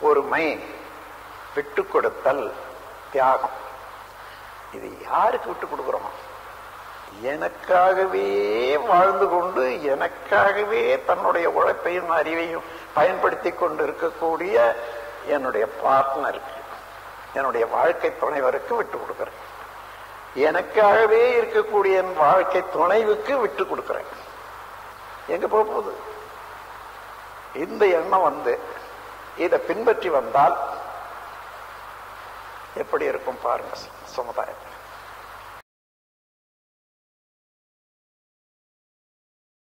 பொறுமை விட்டு கொடுத்தல் தியாகம் இது யாருக்கு விட்டு கொடுக்கிறோம் எனக்காகவே வாழ்ந்து கொண்டு எனக்காகவே தன்னுடைய உழைப்பையும் அறிவையும் பயன்படுத்தி கொண்டு இருக்கக்கூடிய என்னுடைய பார்ட்னருக்கு என்னுடைய வாழ்க்கை துணைவருக்கு விட்டு கொடுக்கிறேன் எனக்காகவே இருக்கக்கூடிய என் வாழ்க்கை துணைவுக்கு விட்டு கொடுக்கிறேன் எங்க போக போகுது இந்த எண்ணம் வந்து இதை பின்பற்றி வந்தால் எப்படி இருக்கும் பாருங்க சமுதாயத்தில்